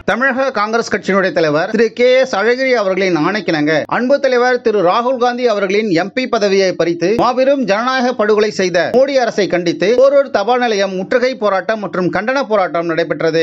தமிழக காங்கிரஸ் கட்சியினுடைய தலைவர் திரு கே எஸ் அழகிரி அவர்களின் ஆணைக்கிணங்க அன்பு தலைவர் திரு ராகுல் காந்தி அவர்களின் எம்பி பதவியை பறித்து மாபெரும் ஜனநாயக படுகொலை செய்த மோடி அரசை கண்டித்து ஓரூர் தபால் நிலையம் முற்றுகை போராட்டம் மற்றும் கண்டன போராட்டம் நடைபெற்றது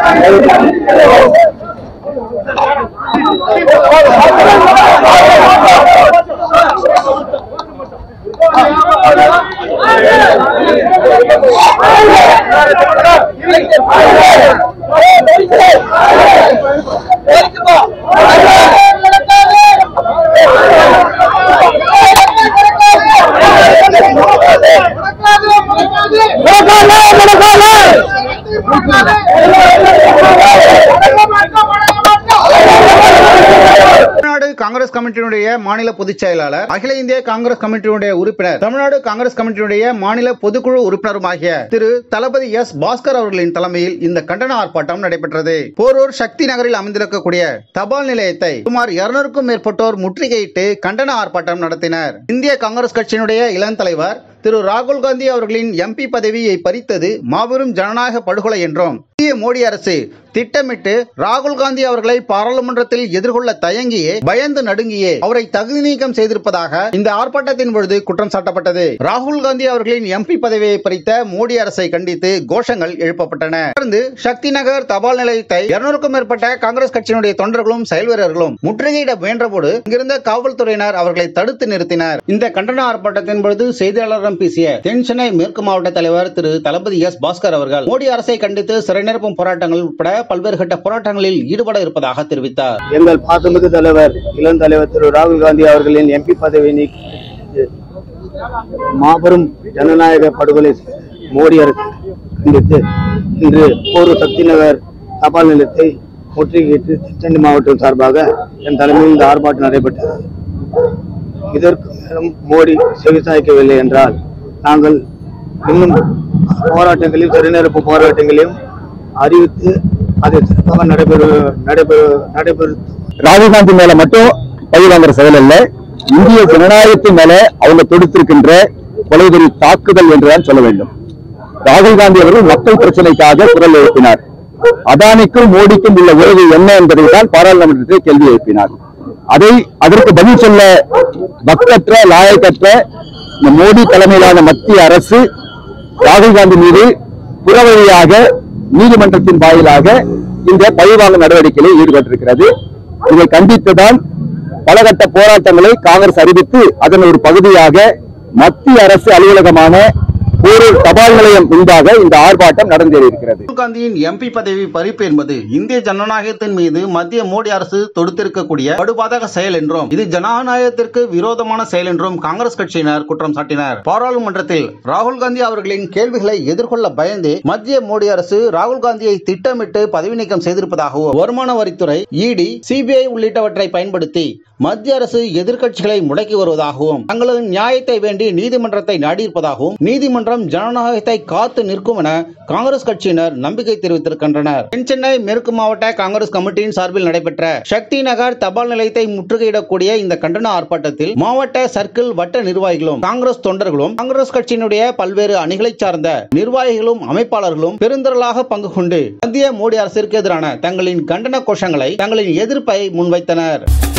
தமிழ்நாடு காங்கிரஸ் கமிட்டியினுடைய மாநில பொதுச் செயலாளர் அகில இந்திய காங்கிரஸ் கமிட்டியினுடைய உறுப்பினர் தமிழ்நாடு காங்கிரஸ் கமிட்டியினுடைய மாநில பொதுக்குழு உறுப்பினருமாகிய திரு தளபதி எஸ் பாஸ்கர் அவர்களின் தலைமையில் இந்த கண்டன ஆர்ப்பாட்டம் நடைபெற்றது போரூர் சக்தி நகரில் அமைந்திருக்கக்கூடிய தபால் நிலையத்தை சுமார் இருநூறுக்கும் மேற்பட்டோர் முற்றுகையிட்டு கண்டன ஆர்ப்பாட்டம் நடத்தினர் இந்திய காங்கிரஸ் கட்சியினுடைய இளம் தலைவர் திரு ராகுல் காந்தி அவர்களின் எம்பி பதவியை பறித்தது மாபெரும் ஜனநாயக படுகொலை என்றும் இந்திய மோடி அரசு திட்டமிட்டு ராகுல் காந்தி அவர்களை பாராளுமன்றத்தில் எதிர்கொள்ள தயங்கியே பயந்து நடுங்கியே அவரை தகுதி நீக்கம் செய்திருப்பதாக இந்த ஆர்ப்பாட்டத்தின் பொழுது குற்றம் சாட்டப்பட்டது ராகுல் காந்தி அவர்களின் எம்பி பதவியை பறித்த மோடி அரசை கண்டித்து கோஷங்கள் எழுப்பப்பட்டன தொடர்ந்து சக்தி நகர் தபால் நிலையத்தை இருநூறுக்கும் மேற்பட்ட காங்கிரஸ் கட்சியினுடைய தொண்டர்களும் செயல் வீரர்களும் முற்றுகையிட முயன்றபோது இங்கிருந்த காவல்துறையினர் அவர்களை தடுத்து நிறுத்தினர் இந்த கண்டன ஆர்ப்பாட்டத்தின் பொழுது செய்தியாளரிடம் பேசிய தென் சென்னை மேற்கு மாவட்ட தலைவர் திரு தளபதி எஸ் பாஸ்கர் அவர்கள் மோடி அரசை கண்டித்து சிறை நிரப்பும் போராட்டங்கள் உட்பட பல்வேறு கட்ட போராட்டங்களில் ஈடுபட இருப்பதாக தெரிவித்தார் எங்கள் பாசமிகு தலைவர் இளம் தலைவர் திரு ராகுல் காந்தி அவர்களின் எம்பி பதவியை நீக்கி மாபெரும் ஜனநாயக படுகொலை செய்த மோடி அரசு கண்டித்து இன்று போரூர் சக்தி நகர் தபால் நிலையத்தை முற்றுகையிட்டு சென்னை மாவட்டம் சார்பாக என் தலைமையில் இந்த ஆர்ப்பாட்டம் நடைபெற்றது இதற்கு மேலும் மோடி செவிசாய்க்கவில்லை என்றால் நாங்கள் இன்னும் போராட்டங்களையும் சிறுநீரப்பு போராட்டங்களையும் அறிவித்து அதை சிறப்பாக நடைபெறு நடைபெறு நடைபெறு ராகுல் காந்தி மேல மட்டும் பழி வாங்குற செயல் அல்ல இந்திய ஜனநாயகத்தின் மேல அவங்க தொடுத்திருக்கின்ற கொலைவெறி தாக்குதல் என்றுதான் சொல்ல வேண்டும் ராகுல் காந்தி அவர்கள் மக்கள் பிரச்சனைக்காக குரல் எழுப்பினார் அதானிக்கும் மோடிக்கும் உள்ள உறவு என்ன என்பதை தான் பாராளுமன்றத்தில் கேள்வி எழுப்பினார் அதை அதற்கு பதில் சொல்ல பக்தற்ற லாயக்கற்ற இந்த மோடி தலைமையிலான மத்திய அரசு ராகுல் காந்தி மீது புறவழியாக நீதிமன்றத்தின் வாயிலாக இந்த பழிவாங்கும் நடவடிக்கையில் ஈடுபட்டிருக்கிறது இதை கண்டித்துதான் பலகட்ட போராட்டங்களை காங்கிரஸ் அறிவித்து அதன் ஒரு பகுதியாக மத்திய அரசு அலுவலகமான போரூர் தபால் நிலையம் முன்பாக இந்த ஆர்ப்பாட்டம் நடந்தேறியிருக்கிறது ராகுல் காந்தியின் எம்பி பதவி பறிப்பு என்பது இந்திய ஜனநாயகத்தின் மீது மத்திய மோடி அரசு தொடுத்திருக்கக்கூடிய படுபாதக செயல் என்றும் இது ஜனநாயகத்திற்கு விரோதமான செயல் என்றும் காங்கிரஸ் கட்சியினர் குற்றம் சாட்டினர் பாராளுமன்றத்தில் ராகுல் காந்தி அவர்களின் கேள்விகளை எதிர்கொள்ள பயந்து மத்திய மோடி அரசு ராகுல் காந்தியை திட்டமிட்டு பதவி நீக்கம் செய்திருப்பதாகவும் வருமான வரித்துறை இடி சிபிஐ உள்ளிட்டவற்றை பயன்படுத்தி மத்திய அரசு எதிர்க்கட்சிகளை முடக்கி வருவதாகவும் தங்களது நியாயத்தை வேண்டி நீதிமன்றத்தை நாடியிருப்பதாகவும் நீதிமன்றம் ஜனநாயகத்தை காத்து நிற்கும் என காங்கிரஸ் கட்சியினர் நம்பிக்கை தெரிவித்திருக்கின்றனர் தென் சென்னை மேற்கு மாவட்ட காங்கிரஸ் கமிட்டியின் சார்பில் நடைபெற்ற சக்தி நகர் தபால் நிலையத்தை முற்றுகையிடக்கூடிய இந்த கண்டன ஆர்ப்பாட்டத்தில் மாவட்ட சர்க்கிள் வட்ட நிர்வாகிகளும் காங்கிரஸ் தொண்டர்களும் காங்கிரஸ் கட்சியினுடைய பல்வேறு அணிகளை சார்ந்த நிர்வாகிகளும் அமைப்பாளர்களும் பெருந்திரளாக பங்கு கொண்டு மத்திய மோடி அரசிற்கு எதிரான தங்களின் கண்டன கோஷங்களை தங்களின் எதிர்ப்பை முன்வைத்தனர்